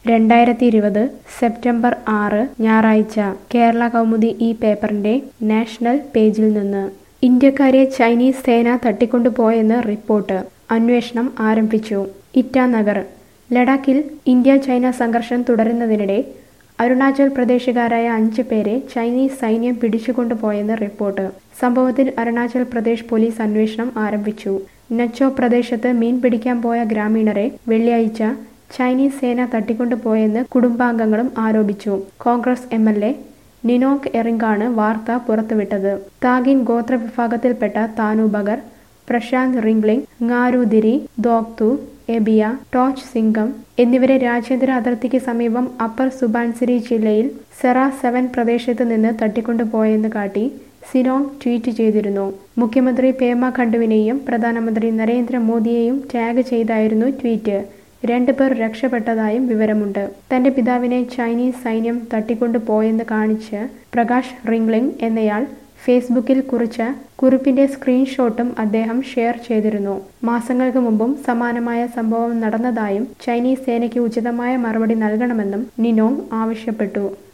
രണ്ടായിരത്തി ഇരുപത് സെപ്റ്റംബർ ആറ് ഞായറാഴ്ച കേരള കൗമുദി ഈ പേപ്പറിന്റെ നാഷണൽ പേജിൽ നിന്ന് ഇന്ത്യക്കാരെ ചൈനീസ് സേന തട്ടിക്കൊണ്ടുപോയെന്ന് റിപ്പോർട്ട് അന്വേഷണം ആരംഭിച്ചു ഇറ്റാനഗർ ലഡാക്കിൽ ഇന്ത്യ ചൈന സംഘർഷം തുടരുന്നതിനിടെ അരുണാചൽ പ്രദേശുകാരായ അഞ്ച് പേരെ ചൈനീസ് സൈന്യം പിടിച്ചുകൊണ്ടുപോയെന്ന് റിപ്പോർട്ട് സംഭവത്തിൽ അരുണാചൽ പ്രദേശ് പോലീസ് അന്വേഷണം ആരംഭിച്ചു നച്ചോ പ്രദേശത്ത് മീൻ പിടിക്കാൻ പോയ ഗ്രാമീണരെ വെള്ളിയാഴ്ച ചൈനീസ് സേന തട്ടിക്കൊണ്ടുപോയെന്ന് കുടുംബാംഗങ്ങളും ആരോപിച്ചു Congress M L A Ninong എറിങ്കാണ് വാർത്ത പുറത്തുവിട്ടത് താഗിൻ ഗോത്ര വിഭാഗത്തിൽപ്പെട്ട താനു ബഗർ പ്രശാന്ത് റിംഗ്ലിംഗ് ങ്ങാരുദിരി ദോക്തു എബിയ ടോച്ച് സിംഗം എന്നിവരെ രാജ്യാന്തര അതിർത്തിക്ക് സമീപം അപ്പർ സുബാൻസിരി ജില്ലയിൽ സെറ സെവൻ പ്രദേശത്ത് നിന്ന് തട്ടിക്കൊണ്ടുപോയെന്ന് കാട്ടി സിനോങ് ട്വീറ്റ് ചെയ്തിരുന്നു മുഖ്യമന്ത്രി പേമ ഖണ്ഡുവിനെയും പ്രധാനമന്ത്രി നരേന്ദ്രമോദിയെയും ടാഗ് ചെയ്തായിരുന്നു ട്വീറ്റ് രണ്ടുപേർ രക്ഷപ്പെട്ടതായും വിവരമുണ്ട് തന്റെ പിതാവിനെ ചൈനീസ് സൈന്യം തട്ടിക്കൊണ്ടുപോയെന്ന് കാണിച്ച് പ്രകാശ് റിംഗ്ലിംഗ് എന്നയാൾ ഫേസ്ബുക്കിൽ കുറിച്ച കുറിപ്പിന്റെ സ്ക്രീൻഷോട്ടും അദ്ദേഹം ഷെയർ ചെയ്തിരുന്നു മാസങ്ങൾക്ക് മുമ്പും സമാനമായ സംഭവം നടന്നതായും ചൈനീസ് സേനയ്ക്ക് ഉചിതമായ മറുപടി നൽകണമെന്നും നിനോങ് ആവശ്യപ്പെട്ടു